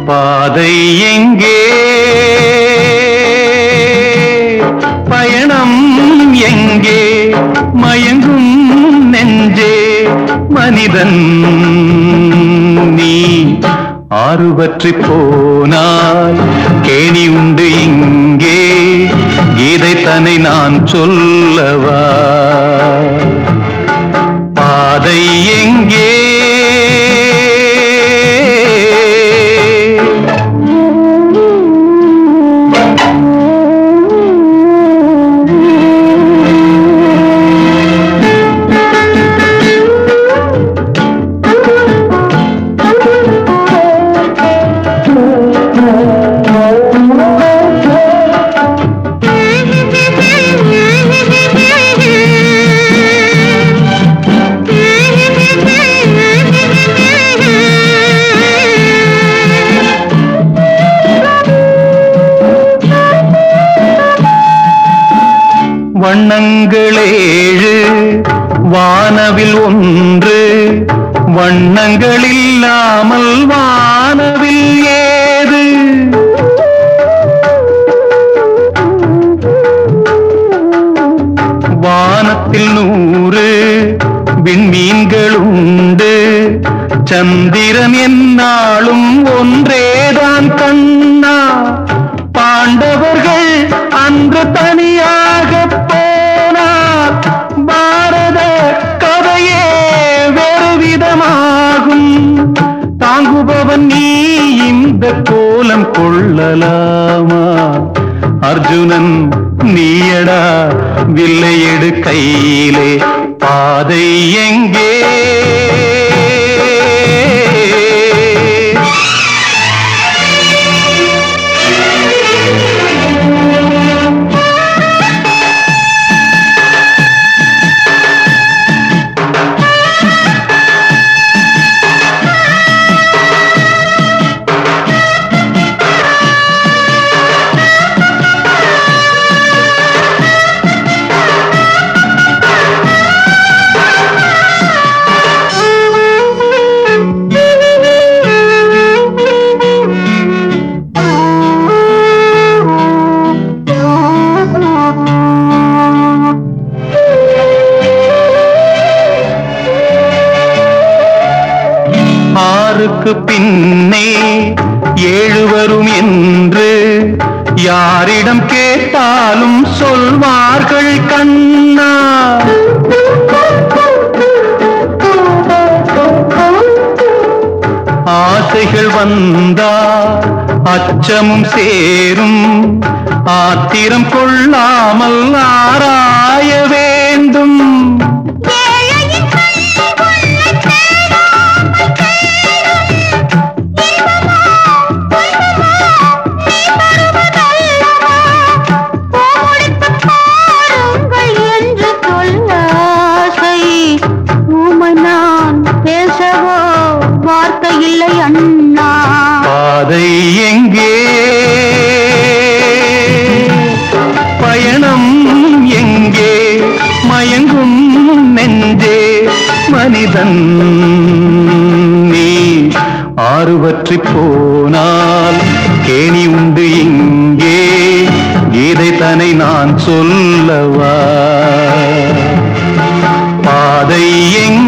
பாதை எங்கே பயணம் எங்கே மயங்கும் நெஞ்சே மனிதன் நீ ஆறுபற்றி போனால் கேணி உண்டு இங்கே கீதை தன்னை நான் சொல்லவா பாதை எங்கே வண்ணங்களேழு வானவில் ஒன்று வண்ணங்கள் இல்லாமல் வானவில் ஏது வானத்தில் நூறு விண்மீன்கள் உண்டு சந்திரன் என்னாலும் ஒன்றேதான் கண்ணா பாண்டவர்கள் அன்று தனியாக போனார் பாரத கதையே வேறு விதமாகும் தாங்குபவன் நீ இந்த கோலம் கொள்ளலாமா அர்ஜுனன் நீயடா வில்லை எடு கையிலே பாதை எங்கே ஆறுக்கு பின்னே ஏழு வரும் என்று யாரிடம் கேட்டாலும் சொல்வார்கள் கண்ணா ஆசைகள் வந்தா அச்சமும் சேரும் ஆத்திரம் கொள்ளாமல் ஆராய வேண்டும் என்று சொல்ல ஆசை ஊமை நான் பேசவோ வார்த்தை இல்லை அண்ணா பாதை எங்கே பயணம் எங்கே மயங்கும் நெஞ்சே மனிதன் நீ ஆறுபற்றி போனால் கேணி உண்டு இங்கே கீதை தன்னை நான் சொல்லவா பாதை எங்கே